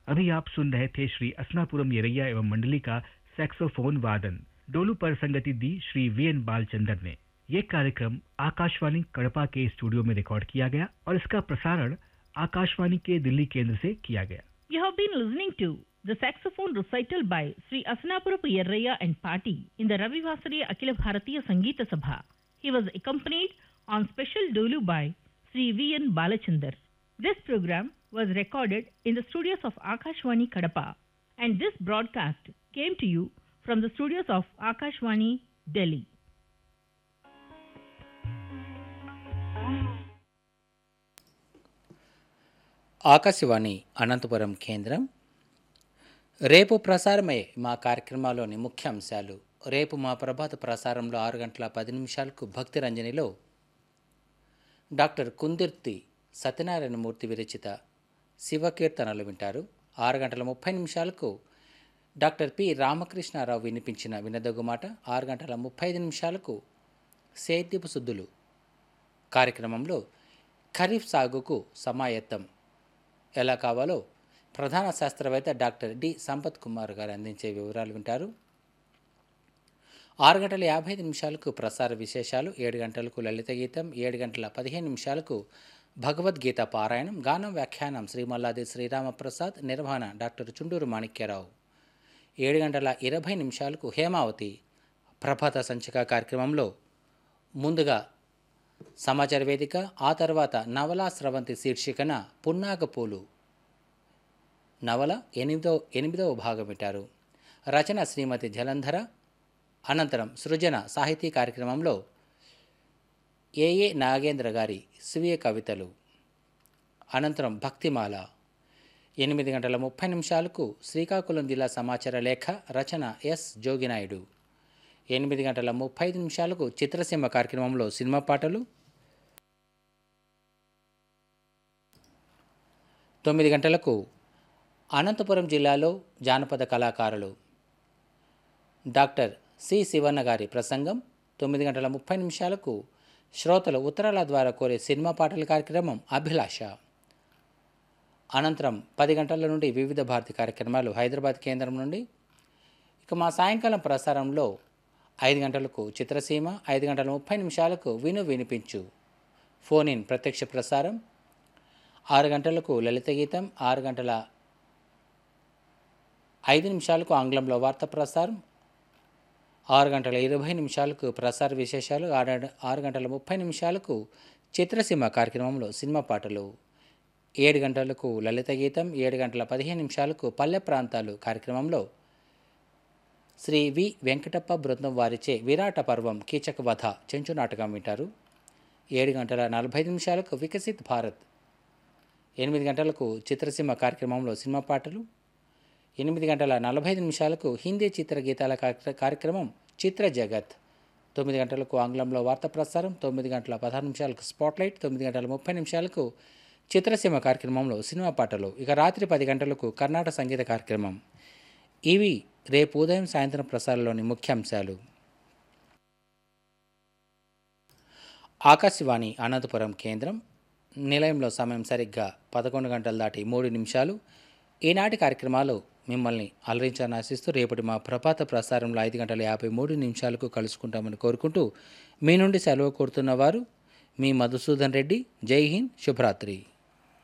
अभी आप सुन रहे थे श्री असनापुरम येरैया एवं मंडली का सैक्सोफोन वादन डोलू पर संगति दी श्री वी एन बालचंदर ने ये कार्यक्रम आकाशवाणी कड़पा के स्टूडियो में रिकॉर्ड किया गया और इसका प्रसारण आकाशवाणी के दिल्ली केंद्र से किया गया You have been listening to the saxophone recital by Sri Asanapurapu Yerraya and Party in the Ravi Vasariya Akhila Bharatiya Sangeeta Sabha. He was accompanied on special dolu by Sri V. N. Balachandar. This program was recorded in the studios of Akashwani Kadapa and this broadcast came to you from the studios of Akashwani Delhi. Akashvani Anantapuram కేంద్రం రేపు ప్రసారమయ్యే మా కార్యక్రమాల్లోని ముఖ్య అంశాలు రేపు మా ప్రభాత ప్రసారంలో ఆరు గంటల పది నిమిషాలకు భక్తి రంజనిలో డాక్టర్ కుందిర్తి సత్యనారాయణమూర్తి విరచిత శివకీర్తనలు వింటారు ఆరు గంటల ముప్పై నిమిషాలకు డాక్టర్ పి రామకృష్ణారావు వినిపించిన వినదగు మాట ఆరు గంటల ముప్పై ఐదు నిమిషాలకు సేద్యపు శుద్ధులు కార్యక్రమంలో ఖరీఫ్ సాగుకు సమాయత్తం ఎలా కావాలో ప్రధాన శాస్త్రవేత్త డాక్టర్ డి సంపత్ కుమార్ గారు అందించే వివరాలు వింటారు ఆరు గంటల యాభై ఐదు నిమిషాలకు ప్రసార విశేషాలు ఏడు గంటలకు లలిత గీతం ఏడు గంటల పదిహేను నిమిషాలకు భగవద్గీత పారాయణం గానం వ్యాఖ్యానం శ్రీమల్లాది శ్రీరామప్రసాద్ నిర్వహణ డాక్టర్ చుండూరు మాణిక్యరావు ఏడు గంటల ఇరవై నిమిషాలకు హేమావతి ప్రభాత సంచిక కార్యక్రమంలో ముందుగా సమాచార వేదిక ఆ తర్వాత నవలా స్రవంతి శీర్షికన పున్నాగపూలు నవల ఎనిమిదో ఎనిమిదవ భాగం వింటారు రచన శ్రీమతి జలంధర అనంతరం సృజన సాహితీ కార్యక్రమంలో ఏఏ నాగేంద్ర గారి స్వీయ కవితలు అనంతరం భక్తిమాల ఎనిమిది గంటల ముప్పై నిమిషాలకు శ్రీకాకుళం జిల్లా సమాచార లేఖ రచన ఎస్ జోగినాయుడు ఎనిమిది గంటల ముప్పై ఐదు నిమిషాలకు చిత్రసీమ కార్యక్రమంలో సినిమా పాటలు తొమ్మిది గంటలకు అనంతపురం జిల్లాలో జానపద కళాకారులు డాక్టర్ సి శివన్న గారి ప్రసంగం తొమ్మిది గంటల ముప్పై నిమిషాలకు శ్రోతలు ఉత్తరాల ద్వారా కోరే సినిమా పాటల కార్యక్రమం అభిలాష అనంతరం పది గంటల నుండి వివిధ భారతి కార్యక్రమాలు హైదరాబాద్ కేంద్రం నుండి ఇక మా సాయంకాలం ప్రసారంలో ఐదు గంటలకు చిత్రసీమ ఐదు గంటల ముప్పై నిమిషాలకు విను వినిపించు ఫోన్ ఇన్ ప్రత్యక్ష ప్రసారం ఆరు గంటలకు లలిత గీతం ఆరు గంటల ఐదు నిమిషాలకు ఆంగ్లంలో వార్త ప్రసారం ఆరు గంటల ఇరవై నిమిషాలకు ప్రసార విశేషాలు ఆరు ఆరు గంటల ముప్పై నిమిషాలకు చిత్రసీమ కార్యక్రమంలో సినిమా పాటలు ఏడు గంటలకు లలిత గీతం ఏడు గంటల పదిహేను నిమిషాలకు పల్లె ప్రాంతాలు కార్యక్రమంలో శ్రీ వి వెంకటప్ప బృందం వారిచే విరాట పర్వం కీచక వధ చెంచు నాటకం వింటారు ఏడు గంటల నలభై నిమిషాలకు వికసిత్ భారత్ ఎనిమిది గంటలకు చిత్రసీమ కార్యక్రమంలో సినిమా పాటలు ఎనిమిది గంటల నలభై ఐదు నిమిషాలకు హిందీ చిత్ర గీతాల కార్యక్రమం చిత్ర జగత్ తొమ్మిది గంటలకు ఆంగ్లంలో వార్తా ప్రసారం తొమ్మిది గంటల పదహారు నిమిషాలకు స్పాట్లైట్ తొమ్మిది గంటల ముప్పై నిమిషాలకు చిత్రసీమ కార్యక్రమంలో సినిమా పాటలు ఇక రాత్రి పది గంటలకు కర్ణాటక సంగీత కార్యక్రమం ఇవి రేపు ఉదయం సాయంత్రం ప్రసారంలోని ముఖ్యాంశాలు ఆకాశవాణి అనంతపురం కేంద్రం నిలయంలో సమయం సరిగ్గా పదకొండు గంటలు దాటి మూడు నిమిషాలు ఈనాటి కార్యక్రమాలు మిమ్మల్ని అలరించాలని ఆశిస్తూ రేపటి మా ప్రభాత ప్రసారంలో ఐదు గంటల యాభై మూడు నిమిషాలకు కలుసుకుంటామని కోరుకుంటూ మీ నుండి సెలవు కోరుతున్న వారు మీ మధుసూదన్ రెడ్డి జై హింద్ శుభరాత్రి